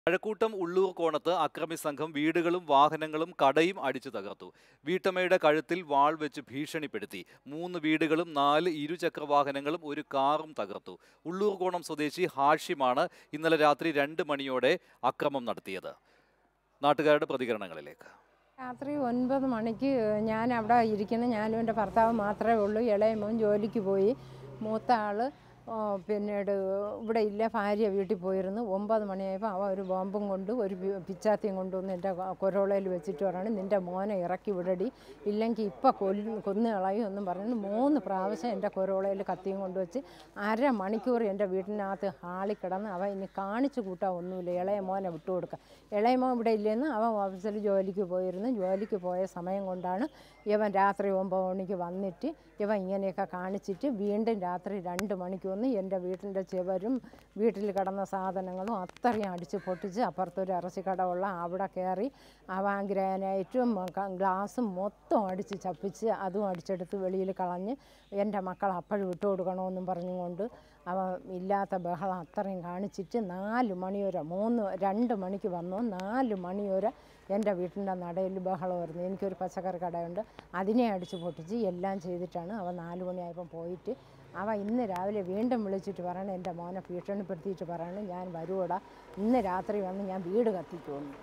കഴക്കൂട്ടം ഉള്ളൂർ കോണത്ത് അക്രമി സംഘം വീടുകളും വാഹനങ്ങളും കടയും അടിച്ചു തകർത്തു വീട്ടമ്മയുടെ കഴുത്തിൽ വാൾ വെച്ച് ഭീഷണിപ്പെടുത്തി മൂന്ന് വീടുകളും നാല് ഇരുചക്ര വാഹനങ്ങളും ഒരു കാറും തകർത്തു ഉള്ളൂർ കോണം സ്വദേശി ഹാഷിമാണ് ഇന്നലെ രാത്രി രണ്ട് മണിയോടെ അക്രമം നടത്തിയത് നാട്ടുകാരുടെ പ്രതികരണങ്ങളിലേക്ക് രാത്രി ഒൻപത് മണിക്ക് ഞാൻ അവിടെ ഇരിക്കുന്ന ഞാനും എൻ്റെ ഭർത്താവ് മാത്രമേ ഉള്ളൂ ഇളയ മോൻ ജോലിക്ക് പോയി മൂത്ത ആൾ പിന്നീട് ഇവിടെ ഇല്ല ഭാര്യ വീട്ടിൽ പോയിരുന്നു ഒമ്പത് മണിയായപ്പോൾ അവ ഒരു ബോംബും കൊണ്ട് ഒരു പി- പിച്ചാത്തിയും കൊണ്ടുവന്ന് എൻ്റെ കൊരോളയിൽ വെച്ചിട്ട് പറയണം നിൻ്റെ മോനെ ഇറക്കി വിടടി ഇല്ലെങ്കിൽ ഇപ്പം കൊല്ലു കൊന്നു കളയും എന്നും പറഞ്ഞു മൂന്ന് പ്രാവശ്യം എൻ്റെ കൊരോളയിൽ കത്തിയും കൊണ്ടുവച്ച് അര മണിക്കൂർ എൻ്റെ വീട്ടിനകത്ത് ഹാളിൽ കിടന്ന് അവ ഇനി കാണിച്ചു കൂട്ടാൻ ഒന്നുമില്ല ഇളയ മോനെ വിട്ടുകൊടുക്കുക ഇളയ മോൻ ഇവിടെ ഇല്ലെന്ന് അവൻ ഓഫീസിൽ ജോലിക്ക് പോയിരുന്നു ജോലിക്ക് പോയ സമയം കൊണ്ടാണ് ഇവൻ രാത്രി ഒമ്പത് മണിക്ക് വന്നിട്ട് ഇവൻ ഇങ്ങനെയൊക്കെ കാണിച്ചിട്ട് വീണ്ടും രാത്രി രണ്ട് മണിക്ക് വന്ന് എൻ്റെ വീട്ടിൻ്റെ ചുവരും വീട്ടിൽ കിടന്ന സാധനങ്ങളും അത്രയും അടിച്ച് പൊട്ടിച്ച് അപ്പുറത്തൊരു ഇറച്ചിക്കട അവിടെ കയറി അവ ഗ്രാനൈറ്റും ക- ഗ്ലാസും മൊത്തം അടിച്ച് ചപ്പിച്ച് അതും അടിച്ചെടുത്ത് വെളിയിൽ കളഞ്ഞ് എൻ്റെ മക്കൾ അപ്പോഴും വിട്ടു കൊടുക്കണമെന്നും പറഞ്ഞുകൊണ്ട് അവ ഇല്ലാത്ത ബഹളം അത്രയും കാണിച്ചിട്ട് നാല് മണിവരെ മൂന്ന് രണ്ട് മണിക്ക് വന്നു നാല് മണിവരെ എൻ്റെ വീട്ടിൻ്റെ നടയിൽ ബഹളമായിരുന്നു എനിക്കൊരു പച്ചക്കറി കടയുണ്ട് അതിനെ അടിച്ച് പൊട്ടിച്ച് എല്ലാം ചെയ്തിട്ടാണ് അവ നാല് മണിയായപ്പം പോയിട്ട് അവ ഇന്ന് രാവിലെ വീണ്ടും വിളിച്ചിട്ട് പറയണം എൻ്റെ മോനെ ഭീഷണിപ്പെടുത്തിയിട്ട് പറയണം ഞാൻ വരുവോടാ ഇന്ന് രാത്രി വന്ന് ഞാൻ വീട് കത്തിക്കുമെന്ന്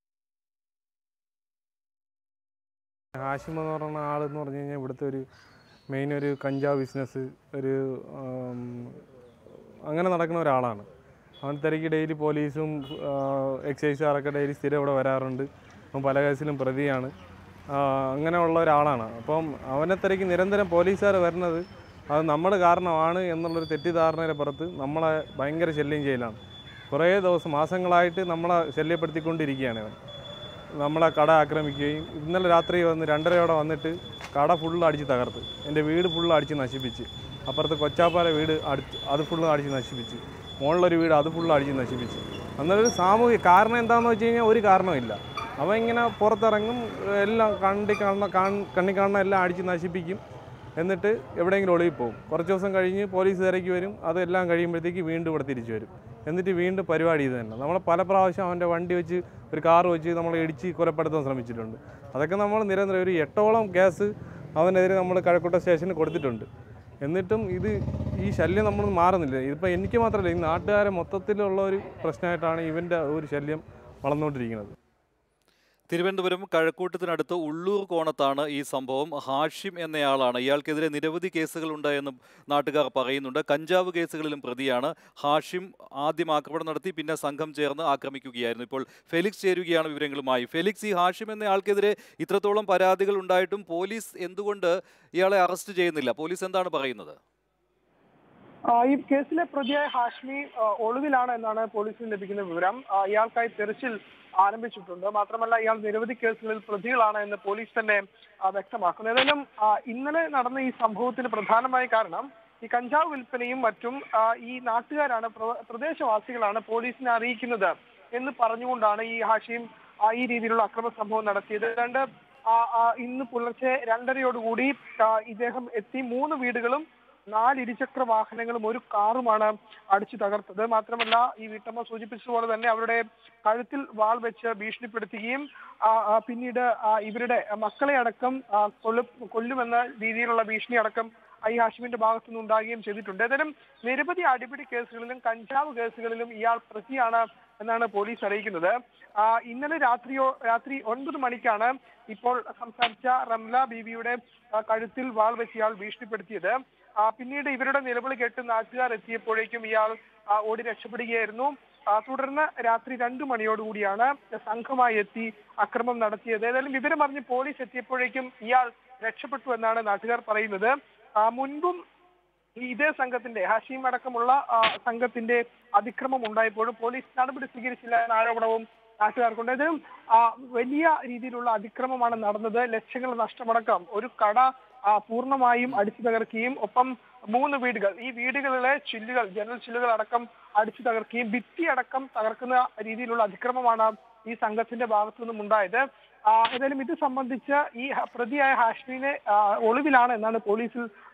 ഹാഷിം എന്ന് പറയുന്ന ആളെന്ന് പറഞ്ഞു കഴിഞ്ഞാൽ ഇവിടുത്തെ ഒരു മെയിൻ ഒരു കഞ്ചാവ് ബിസിനസ് ഒരു ആം, അങ്ങനെ നടക്കുന്ന ഒരാളാണ് അവൻ തിരക്ക് ഡെയിലി പോലീസും എക്സൈസുകാരൊക്കെ ഡെയിലി സ്ഥിരം ഇവിടെ വരാറുണ്ട് അവൻ പല കേസിലും പ്രതിയാണ് ആ, അങ്ങനെയുള്ള ഒരാളാണ് അപ്പം അവനെ തിരക്ക് നിരന്തരം പോലീസുകാർ വരുന്നത് അത് നമ്മൾ കാരണമാണ് എന്നുള്ളൊരു തെറ്റിദ്ധാരണയുടെ പുറത്ത് നമ്മളെ ഭയങ്കര ശല്യം ചെയ്യലാണ് കുറേ ദിവസം മാസങ്ങളായിട്ട് നമ്മളെ ശല്യപ്പെടുത്തിക്കൊണ്ടിരിക്കുകയാണ് അവൻ നമ്മളെ കട ആക്രമിക്കുകയും ഇന്നലെ രാത്രി വന്ന് രണ്ടരയോടെ വന്നിട്ട് കട ഫുള്ള് അടിച്ച് തകർത്ത് എൻ്റെ വീട് ഫുള്ള് അടിച്ച് നശിപ്പിച്ച് അപ്പുറത്ത് കൊച്ചാപ്പാല വീട് അടിച്ച് അത് ഫുള്ള് അടിച്ച് നശിപ്പിച്ച് മുകളിലൊരു വീട് അത് ഫുള്ള് അടിച്ച് നശിപ്പിച്ച് അന്നൊരു സാമൂഹിക കാരണം എന്താണെന്ന് വെച്ച് കഴിഞ്ഞാൽ ഒരു കാരണമില്ല അവൻ ഇങ്ങനെ പുറത്തിറങ്ങും എല്ലാം കണ്ടി കാണുന്ന കാൺ- കണ്ണി കാണുന്ന എല്ലാം അടിച്ച് നശിപ്പിക്കും എന്നിട്ട് എവിടെയെങ്കിലും ഒളിവിൽ പോകും കുറച്ച് ദിവസം കഴിഞ്ഞ് പോലീസ് തിരക്കി വരും അതെല്ലാം കഴിയുമ്പോഴത്തേക്ക് വീണ്ടും ഇവിടെ തിരിച്ചു വരും എന്നിട്ട് വീണ്ടും പരിപാടി ഇത് തന്നെ നമ്മൾ പല പ്രാവശ്യം അവൻ്റെ വണ്ടി വെച്ച് ഒരു കാർ വെച്ച് നമ്മൾ ഇടിച്ച് കൊലപ്പെടുത്താൻ ശ്രമിച്ചിട്ടുണ്ട് അതൊക്കെ നമ്മൾ നിരന്തരം ഒരു എട്ടോളം കേസ് അവനെതിരെ നമ്മൾ കഴക്കൂട്ട സ്റ്റേഷനിൽ കൊടുത്തിട്ടുണ്ട് എന്നിട്ടും ഇത് ഈ ശല്യം നമ്മൾ മാറുന്നില്ല ഇതിപ്പോൾ എനിക്ക് മാത്രമല്ല ഈ നാട്ടുകാരെ മൊത്തത്തിലുള്ള ഒരു പ്രശ്നമായിട്ടാണ് ഇവൻ്റെ ഒരു ശല്യം വളർന്നുകൊണ്ടിരിക്കുന്നത് തിരുവനന്തപുരം കഴക്കൂട്ടത്തിനടുത്ത് ഉള്ളൂർ കോണത്താണ് ഈ സംഭവം ഹാഷിം എന്നയാളാണ് ഇയാൾക്കെതിരെ നിരവധി കേസുകളുണ്ട് എന്ന് നാട്ടുകാർ പറയുന്നുണ്ട് കഞ്ചാവ് കേസുകളിലും പ്രതിയാണ് ഹാഷിം ആദ്യം ആക്രമണം നടത്തി പിന്നെ സംഘം ചേർന്ന് ആക്രമിക്കുകയായിരുന്നു ഇപ്പോൾ ഫെലിക്സ് ചേരുകയാണ് വിവരങ്ങളുമായി ഫെലിക്സ് ഈ ഹാഷിം എന്നയാൾക്കെതിരെ ഇത്രത്തോളം പരാതികൾ ഉണ്ടായിട്ടും പോലീസ് എന്തുകൊണ്ട് ഇയാളെ അറസ്റ്റ് ചെയ്യുന്നില്ല പോലീസ് എന്താണ് പറയുന്നത് ആ, ഈ കേസിലെ പ്രതിയായ ഹാഷ്മി ആ, ഒളിവിലാണ് എന്നാണ് പോലീസിന് ലഭിക്കുന്ന വിവരം ആ, ഇയാൾക്കായി തെരച്ചിൽ ആരംഭിച്ചിട്ടുണ്ട് മാത്രമല്ല ഇയാൾ നിരവധി കേസുകളിൽ പ്രതികളാണ് എന്ന് പോലീസ് തന്നെ ആ, വ്യക്തമാക്കുന്നു ഏതായാലും ആ, ഇന്നലെ നടന്ന ഈ സംഭവത്തിന് പ്രധാനമായ കാരണം ഈ കഞ്ചാവ് വിൽപ്പനയും മറ്റും ആ, ഈ നാട്ടുകാരാണ് പ്ര- പ്രദേശവാസികളാണ് പോലീസിനെ അറിയിക്കുന്നത് എന്ന് പറഞ്ഞുകൊണ്ടാണ് ഈ ഹാഷിം ആ, ഈ രീതിയിലുള്ള അക്രമ സംഭവം നടത്തിയത് ഏതാണ്ട് ആ, ആ, ഇന്ന് പുലർച്ചെ രണ്ടരയോടുകൂടി ആ, ഇദ്ദേഹം എത്തി മൂന്ന് വീടുകളും നാല് ഇരുചക്ര വാഹനങ്ങളും ഒരു കാറുമാണ് അടിച്ചു തകർത്തത് മാത്രമല്ല ഈ വീട്ടമ്മ സൂചിപ്പിച്ചതുപോലെ തന്നെ അവരുടെ കഴുത്തിൽ വാൾ വെച്ച് ഭീഷണിപ്പെടുത്തുകയും ആ, ആ, പിന്നീട് ആ, ഇവരുടെ മക്കളെ അടക്കം ആ, കൊല്ലു കൊല്ലുമെന്ന രീതിയിലുള്ള ഭീഷണി അടക്കം ഐ ഹാഷിമിന്റെ ഭാഗത്തു നിന്ന് ഉണ്ടാകുകയും ചെയ്തിട്ടുണ്ട് ഏതായാലും നിരവധി അടിപിടി കേസുകളിലും കഞ്ചാവ് കേസുകളിലും ഇയാൾ പ്രതിയാണ് എന്നാണ് പോലീസ് അറിയിക്കുന്നത് ആ, ഇന്നലെ രാത്രിയോ രാത്രി ഒൻപത് മണിക്കാണ് ഇപ്പോൾ സംസാരിച്ച റംല ബീവിയുടെ ആ, കഴുത്തിൽ വാൾ വെച്ച് ഇയാൾ ഭീഷണിപ്പെടുത്തിയത് ആ, പിന്നീട് ഇവരുടെ നിലവിളി കേട്ട് നാട്ടുകാർ എത്തിയപ്പോഴേക്കും ഇയാൾ ആ, ഓടി രക്ഷപ്പെടുകയായിരുന്നു ആ, തുടർന്ന് രാത്രി രണ്ടു മണിയോടുകൂടിയാണ് സംഘമായി എത്തി അക്രമം നടത്തിയത് ഏതായാലും വിവരമറിഞ്ഞ് പോലീസ് എത്തിയപ്പോഴേക്കും ഇയാൾ രക്ഷപ്പെട്ടു എന്നാണ് നാട്ടുകാർ പറയുന്നത് ആ, മുൻപും ഈ ഇതേ സംഘത്തിന്റെ ഹാഷിം അടക്കമുള്ള ആ, സംഘത്തിന്റെ അതിക്രമം ഉണ്ടായപ്പോഴും പോലീസ് നടപടി സ്വീകരിച്ചില്ല എന്ന ആരോപണവും നാട്ടുകാർക്കുണ്ട് ഇത് ആ, വലിയ രീതിയിലുള്ള അതിക്രമമാണ് നടന്നത് ലക്ഷങ്ങൾ നഷ്ടമടക്കം ഒരു കട ആ, പൂർണ്ണമായും അടിച്ചു തകർക്കുകയും ഒപ്പം മൂന്ന് വീടുകൾ ഈ വീടുകളിലെ ചില്ലുകൾ ജനൽ ചില്ലുകൾ അടക്കം അടിച്ചു തകർക്കുകയും ഭിത്തി അടക്കം തകർക്കുന്ന രീതിയിലുള്ള അതിക്രമമാണ് ഈ സംഘത്തിന്റെ ഭാഗത്തു നിന്നും ഉണ്ടായത് ആ, ഏതായാലും ഇത് സംബന്ധിച്ച് ഈ ഹ- പ്രതിയായ ഹാഷ്മിനെ ആ, ഒളിവിലാണ് എന്നാണ് പോലീസിൽ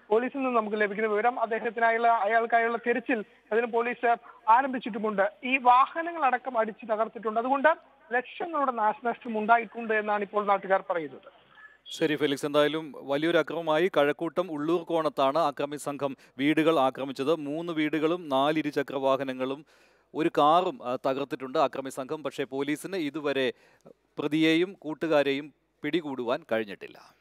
പോലീസിൽ നിന്ന് നമുക്ക് ലഭിക്കുന്ന വിവരം അദ്ദേഹത്തിനായുള്ള അയാൾക്കായുള്ള തിരച്ചിൽ അതിന് പോലീസ് ആരംഭിച്ചിട്ടുമുണ്ട് ഈ വാഹനങ്ങളടക്കം അടിച്ചു തകർത്തിട്ടുണ്ട് അതുകൊണ്ട് ലക്ഷങ്ങളുടെ നാശനഷ്ടം ഉണ്ടായിട്ടുണ്ട് എന്നാണ് ഇപ്പോൾ നാട്ടുകാർ പറയുന്നത് ശരി ഫെലിക്സ് എന്തായാലും വലിയൊരു അക്രമമായി കഴക്കൂട്ടം ഉള്ളൂർ കോണത്താണ് അക്രമി സംഘം വീടുകൾ ആക്രമിച്ചത് മൂന്ന് വീടുകളും നാല് ഇരുചക്ര വാഹനങ്ങളും ഒരു കാറും ആ, തകർത്തിട്ടുണ്ട് അക്രമി സംഘം പക്ഷേ പോലീസിന് ഇതുവരെ പ്രതിയെയും കൂട്ടുകാരെയും പിടികൂടുവാൻ കഴിഞ്ഞിട്ടില്ല